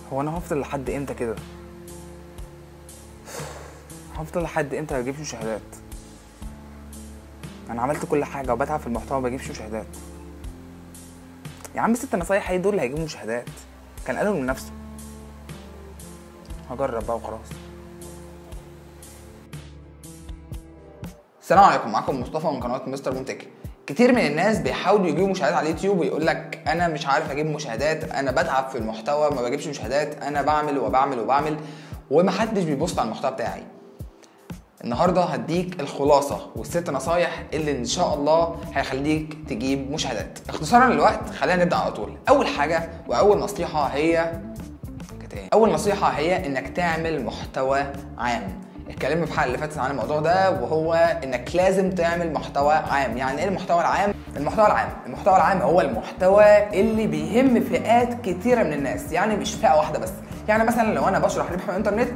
هو انا هفضل لحد امتى كده هفضل لحد امتى ما بجيبش مشاهدات انا عملت كل حاجه وبتعب في المحتوى ما بجيبش مشاهدات يا عم ست نصايح ايه دول اللي هيجيبوا مشاهدات كان قالوا من نفسه هجرب بقى وخلاص السلام عليكم معاكم مصطفى من قناه مستر مونتك كتير من الناس بيحاولوا يجيبوا مشاهدات على اليوتيوب ويقول لك انا مش عارف اجيب مشاهدات انا بتعب في المحتوى ما بجيبش مشاهدات انا بعمل وبعمل وبعمل ومحدش بيبص على المحتوى بتاعي النهارده هديك الخلاصه والست نصايح اللي ان شاء الله هيخليك تجيب مشاهدات اختصارا للوقت خلينا نبدا على طول اول حاجه واول نصيحه هي كتاني. اول نصيحه هي انك تعمل محتوى عام اتكلمنا في الحلقه اللي فاتت عن الموضوع ده وهو انك لازم تعمل محتوى عام يعني ايه المحتوى العام المحتوى العام المحتوى العام هو المحتوى اللي بيهم فئات كتيره من الناس يعني مش فئه واحده بس يعني مثلا لو انا بشرح ربح من الانترنت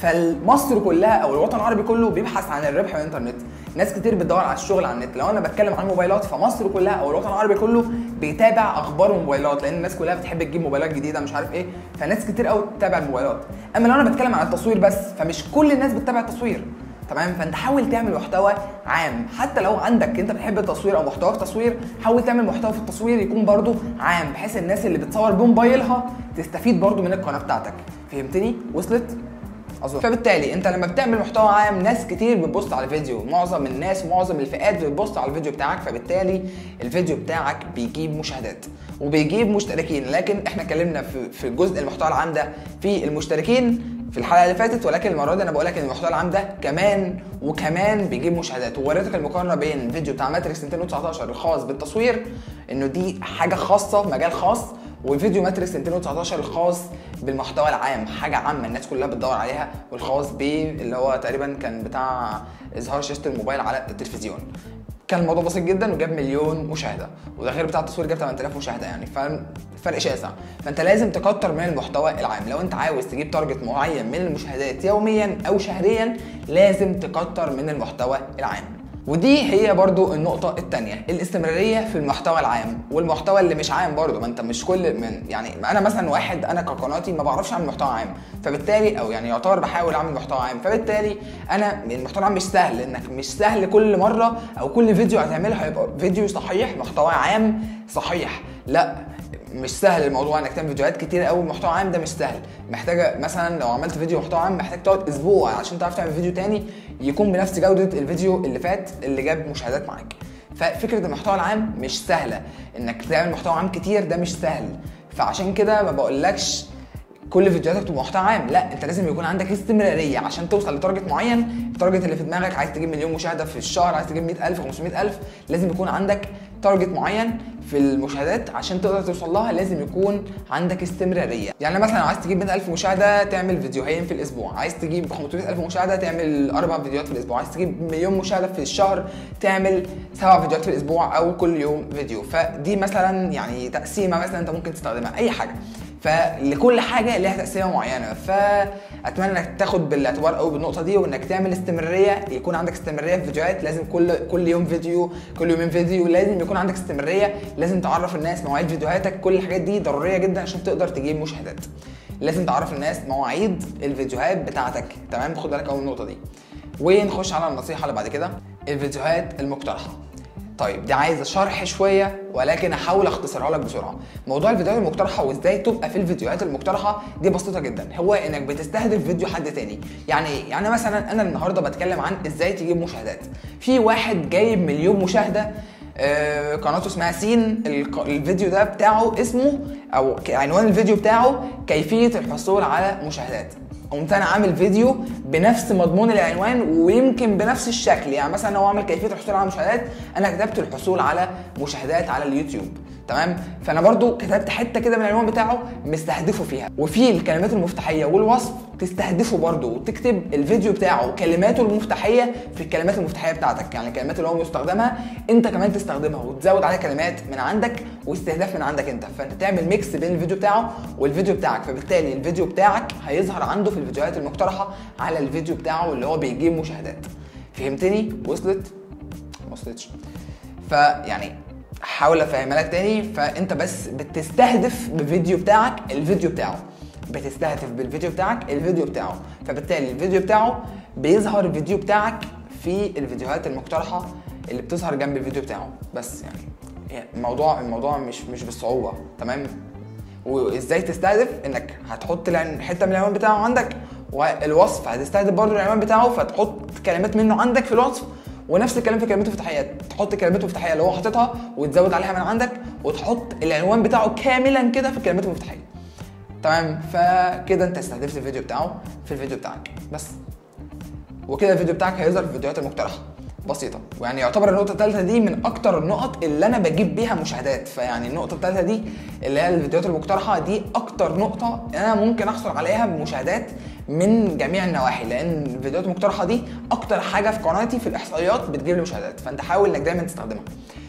فمصر كلها او الوطن العربي كله بيبحث عن الربح من الانترنت ناس كتير بتدور على الشغل على النت لو انا بتكلم عن الموبايلات فمصر كلها او الوطن العربي كله بيتابع اخبار الموبايلات لان الناس كلها بتحب تجيب موبايلات جديده مش عارف ايه فناس كتير قوي بتتابع الموبايلات اما لو انا بتكلم عن التصوير بس فمش كل الناس بتتابع التصوير تمام فانت حاول تعمل محتوى عام حتى لو عندك انت بتحب التصوير او محتواك تصوير حاول تعمل محتوى في التصوير يكون برضو عام بحيث الناس اللي بتصور بموبايلها تستفيد برضو من القناه بتاعتك فهمتني وصلت اظن فبالتالي انت لما بتعمل محتوى عام ناس كتير بتبص على الفيديو معظم الناس معظم الفئات بتبص على الفيديو بتاعك فبالتالي الفيديو بتاعك بيجيب مشاهدات وبيجيب مشتركين لكن احنا اتكلمنا في في جزء المحتوى العام ده في المشتركين في الحلقه اللي فاتت ولكن المره دي انا بقول لك ان المحتوى العام ده كمان وكمان بيجيب مشاهدات ووريتك المقارنه بين الفيديو بتاع ماتريكس 219 الخاص بالتصوير انه دي حاجه خاصه مجال خاص وفيديو ماتريكس 219 الخاص بالمحتوى العام حاجه عامه الناس كلها بتدور عليها والخاص اللي هو تقريبا كان بتاع اظهار شاشه الموبايل على التلفزيون كان الموضوع بسيط جدا وجاب مليون مشاهده وده غير بتاع التصوير جاب 8000 مشاهده يعني فالفرق شاسع فانت لازم تكتر من المحتوى العام لو انت عاوز تجيب تارجت معين من المشاهدات يوميا او شهريا لازم تكتر من المحتوى العام ودي هي برضو النقطة التانية الاستمرارية في المحتوى العام والمحتوى اللي مش عام برضو ما انت مش كل من يعني انا مثلا واحد انا كقناتي ما بعرفش اعمل محتوى عام فبالتالي او يعني يعتبر بحاول اعمل محتوى عام فبالتالي انا المحتوى العام مش سهل انك مش سهل كل مرة او كل فيديو هتعمله هيبقى فيديو صحيح محتوى عام صحيح لا مش سهل الموضوع انك تعمل فيديوهات كتير قوي محتوى عام ده مش سهل محتاجه مثلا لو عملت فيديو محتوى عام محتاج تقعد اسبوع عشان تعرف تعمل فيديو تاني يكون بنفس جوده الفيديو اللي فات اللي جاب مشاهدات معاك ففكره المحتوى العام مش سهله انك تعمل محتوى عام كتير ده مش سهل فعشان كده ما بقولكش كل فيديوهاتك تبقى محتوى عام لا انت لازم يكون عندك استمراريه عشان توصل لتارجت معين التارجت اللي في دماغك عايز تجيب مليون مشاهده في الشهر عايز تجيب 100000 500000 لازم يكون عندك تارجت معين في المشاهدات عشان تقدر توصل لها لازم يكون عندك استمراريه يعني مثلا لو عايز تجيب 100000 مشاهده تعمل فيديوهين في الاسبوع عايز تجيب 500000 مشاهده تعمل اربع فيديوهات في الاسبوع عايز تجيب مليون مشاهده في الشهر تعمل سبع فيديوهات في الاسبوع او كل يوم فيديو فدي مثلا يعني تقسيمه مثلا انت ممكن تستخدمها اي حاجه فلكل حاجه ليها تقسيمه معينه فاتمنى انك تاخد بالاعتبار قوي بالنقطه دي وانك تعمل استمراريه يكون عندك استمراريه في فيديوهات لازم كل كل يوم فيديو كل يومين فيديو لازم يكون عندك استمراريه لازم تعرف الناس مواعيد فيديوهاتك كل الحاجات دي ضروريه جدا عشان تقدر تجيب مشاهدات لازم تعرف الناس مواعيد الفيديوهات بتاعتك تمام خد بالك قوي من النقطه دي ونخش على النصيحه اللي بعد كده الفيديوهات المقترحه طيب دي عايزه شرح شويه ولكن احاول اختصرها لك بسرعه موضوع الفيديوهات المقترحه وازاي تبقى في الفيديوهات المقترحه دي بسيطه جدا هو انك بتستهدف فيديو حد تاني يعني ايه يعني مثلا انا النهارده بتكلم عن ازاي تجيب مشاهدات في واحد جايب مليون مشاهده آه قناته اسمها سين الفيديو ده بتاعه اسمه او عنوان الفيديو بتاعه كيفيه الحصول على مشاهدات قمت انا عامل فيديو بنفس مضمون العنوان ويمكن بنفس الشكل يعني مثلا هو عامل كيفيه الحصول على مشاهدات انا كتبت الحصول على مشاهدات على اليوتيوب تمام فانا برضو كتبت حته كده من العنوان بتاعه مستهدفه فيها وفي الكلمات المفتاحيه والوصف تستهدفه برضو وتكتب الفيديو بتاعه كلماته المفتاحيه في الكلمات المفتاحيه بتاعتك يعني الكلمات اللي هو مستخدمها انت كمان تستخدمها وتزود عليها كلمات من عندك واستهداف من عندك انت فانت تعمل ميكس بين الفيديو بتاعه والفيديو بتاعك فبالتالي الفيديو بتاعك هيظهر عنده في الفيديوهات المقترحه على الفيديو بتاعه اللي هو بيجيب مشاهدات فهمتني وصلت ما وصلتش فيعني حاول افهمها لك تاني فانت بس بتستهدف بالفيديو بتاعك الفيديو بتاعه بتستهدف بالفيديو بتاعك الفيديو بتاعه فبالتالي الفيديو بتاعه بيظهر الفيديو بتاعك في الفيديوهات المقترحه اللي بتظهر جنب الفيديو بتاعه بس يعني يعني الموضوع الموضوع مش مش بالصعوبه تمام وازاي تستهدف انك هتحط العن- حته من العنوان بتاعه عندك والوصف هتستهدف برضه العنوان بتاعه فتحط كلمات منه عندك في الوصف ونفس الكلام في كلمات الافتتاحيات تحط كلمات الافتتاحيه اللي هو حاططها وتزود عليها من عندك وتحط العنوان بتاعه كاملا كده في الكلمات المفتاحيه تمام فكده انت استهدفت الفيديو بتاعه في الفيديو بتاعك بس وكده الفيديو بتاعك هيظهر في الفيديوهات المقترحه بسيطه ويعني يعتبر النقطه الثالثه دي من اكتر النقط اللي انا بجيب بيها مشاهدات فيعني النقطه الثالثه دي اللي هي الفيديوهات المقترحه دي اكتر نقطه انا ممكن احصل عليها بمشاهدات من جميع النواحي لان الفيديوهات المقترحه دي اكتر حاجه في قناتي في الاحصائيات بتجيب لي مشاهدات فانت حاول انك دايما تستخدمها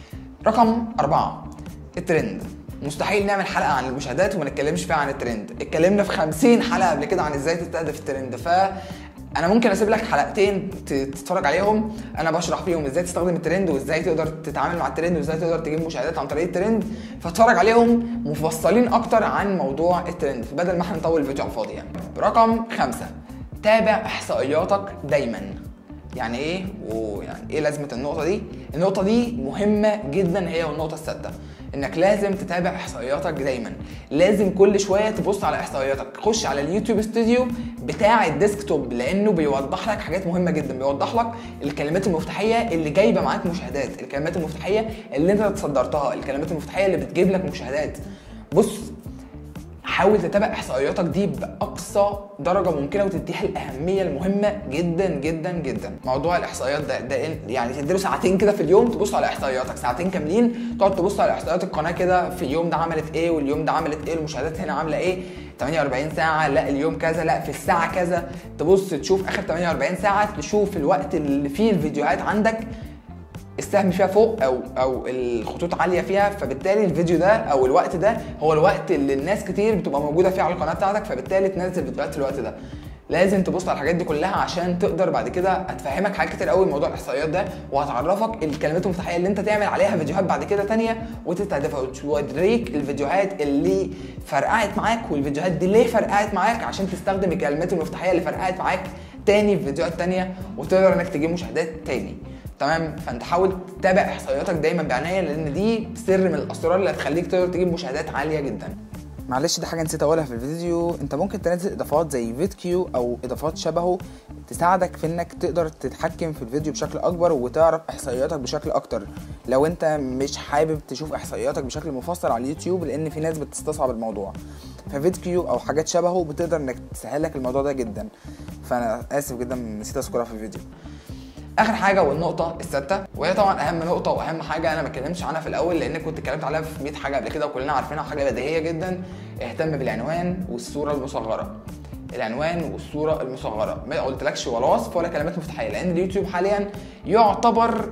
رقم أربعة الترند مستحيل نعمل حلقة عن المشاهدات وما نتكلمش فيها عن الترند اتكلمنا في 50 حلقة قبل كده عن ازاي تستهدف الترند ف انا ممكن اسيب لك حلقتين ت- تتفرج عليهم انا بشرح فيهم ازاي تستخدم الترند وازاي تقدر تتعامل مع الترند وازاي تقدر تجيب مشاهدات عن طريق الترند فاتفرج عليهم مفصلين اكتر عن موضوع الترند بدل ما احنا نطول الفيديو على الفاضي يعني رقم خمسة تابع احصائياتك دايما يعني ايه ويعني ايه لازمه النقطه دي النقطه دي مهمه جدا هي والنقطه السادسه انك لازم تتابع احصائياتك دايما لازم كل شويه تبص على احصائياتك خش على اليوتيوب استوديو بتاع الديسكتوب لانه بيوضح لك حاجات مهمه جدا بيوضح لك الكلمات المفتاحيه اللي جايبه معاك مشاهدات الكلمات المفتاحيه اللي انت تصدرتها الكلمات المفتاحيه اللي بتجيب لك مشاهدات بص حاول تتابع احصائياتك دي باقصى درجه ممكنه وتديها الاهميه المهمه جدا جدا جدا موضوع الاحصائيات ده, ده يعني تديله ساعتين كده في اليوم تبص على احصائياتك ساعتين كاملين تقعد تبص على احصائيات القناه كده في اليوم ده عملت ايه واليوم ده عملت ايه المشاهدات هنا عامله ايه 48 ساعه لا اليوم كذا لا في الساعه كذا تبص تشوف اخر 48 ساعه تشوف الوقت اللي فيه الفيديوهات عندك السهم فيها فوق او او الخطوط عاليه فيها فبالتالي الفيديو ده او الوقت ده هو الوقت اللي الناس كتير بتبقى موجوده فيه على القناه بتاعتك فبالتالي تنزل فيديوهات في الوقت ده لازم تبص على الحاجات دي كلها عشان تقدر بعد كده هتفهمك حاجات كتير قوي موضوع الاحصائيات ده وهتعرفك الكلمات المفتاحيه اللي انت تعمل عليها فيديوهات بعد كده تانية وتستهدفها وتوريك الفيديوهات اللي فرقعت معاك والفيديوهات دي ليه فرقعت معاك عشان تستخدم الكلمات المفتاحيه اللي فرقعت معاك تاني في فيديوهات تانية وتقدر انك تجيب مشاهدات تاني تمام فانت حاول تتابع احصائياتك دايما بعنايه لان دي سر من الاسرار اللي هتخليك تقدر تجيب مشاهدات عاليه جدا معلش دي حاجه نسيت اقولها في الفيديو انت ممكن تنزل اضافات زي فيدكيو او اضافات شبهه تساعدك في انك تقدر تتحكم في الفيديو بشكل اكبر وتعرف احصائياتك بشكل اكتر لو انت مش حابب تشوف احصائياتك بشكل مفصل على اليوتيوب لان في ناس بتستصعب الموضوع ففيدكيو او حاجات شبهه بتقدر انك تسهل لك الموضوع ده جدا فانا اسف جدا نسيت اذكرها في الفيديو اخر حاجه والنقطه السادسه وهي طبعا اهم نقطه واهم حاجه انا ما اتكلمتش عنها في الاول لان كنت اتكلمت عليها في 100 حاجه قبل كده وكلنا عارفينها حاجه بديهيه جدا اهتم بالعنوان والصوره المصغره العنوان والصوره المصغره ما قلتلكش ولا وصف ولا كلمات مفتاحيه لان اليوتيوب حاليا يعتبر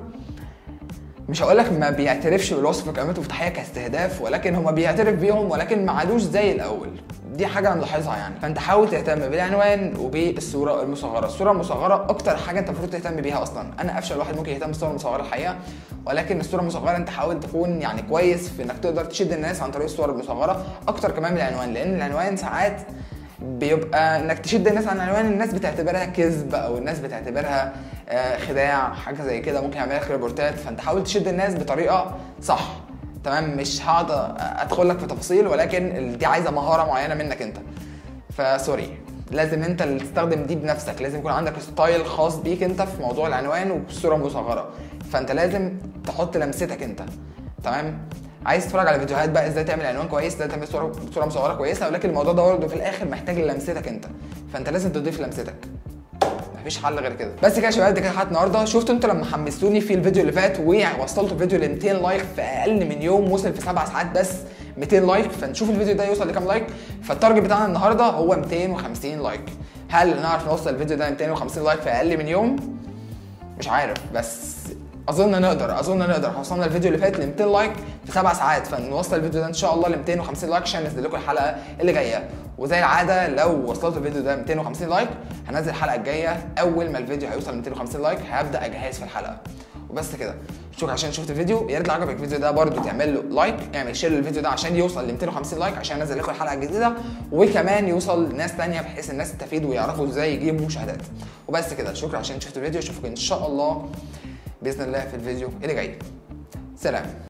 مش هقول لك ما بيعترفش بالوصف والكلمات المفتاحيه كاستهداف ولكن هو بيعترف بيهم ولكن ما عادوش زي الاول دي حاجه انا ملاحظها يعني فانت حاول تهتم بالعنوان وبالصوره المصغره الصوره المصغره اكتر حاجه انت المفروض تهتم بيها اصلا انا افشل واحد ممكن يهتم بالصوره المصغره الحقيقه ولكن الصوره المصغره انت حاول تكون يعني كويس في انك تقدر تشد الناس عن طريق الصور المصغره اكتر كمان من العنوان لان العنوان ساعات بيبقى انك تشد الناس عن العنوان الناس بتعتبرها كذب او الناس بتعتبرها آه، خداع حاجه زي كده ممكن يعمل لك ريبورتات فانت حاول تشد الناس بطريقه صح تمام مش هقعد ادخل لك في تفاصيل ولكن دي عايزه مهاره معينه منك انت فسوري لازم انت اللي تستخدم دي بنفسك لازم يكون عندك ستايل خاص بيك انت في موضوع العنوان والصوره المصغره فانت لازم تحط لمستك انت تمام عايز تتفرج على فيديوهات بقى ازاي تعمل عنوان كويس ازاي تعمل صوره صوره مصوره كويسه ولكن الموضوع ده برضه في الاخر محتاج لمستك انت فانت لازم تضيف لمستك مفيش حل غير كده بس كده يا شباب دي كانت حلقه النهارده شفتوا انتوا لما حمستوني في الفيديو اللي فات ووصلت الفيديو ل 200 لايك في اقل من يوم وصل في سبع ساعات بس 200 لايك فنشوف الفيديو ده يوصل لكام لايك فالتارجت بتاعنا النهارده هو 250 لايك هل نعرف نوصل الفيديو ده 250 لايك في اقل من يوم مش عارف بس اظن نقدر اظن نقدر احنا وصلنا الفيديو اللي فات ل 200 لايك في سبع ساعات فنوصل الفيديو ده ان شاء الله ل 250 لايك عشان ننزل لكم الحلقه اللي جايه وزي العاده لو وصلت الفيديو ده 250 لايك هنزل الحلقه الجايه اول ما الفيديو هيوصل ل 250 لايك هبدا اجهز في الحلقه وبس كده شكرا عشان شفت الفيديو يا ريت لو عجبك الفيديو ده برده تعمل له لايك اعمل شير للفيديو ده عشان يوصل ل 250 لايك عشان انزل لكم الحلقه الجديده وكمان يوصل لناس تانية بحيث الناس تستفيد ويعرفوا ازاي يجيبوا مشاهدات وبس كده شكرا عشان شفت الفيديو اشوفكم ان شاء الله باذن الله في الفيديو اللي جاي سلام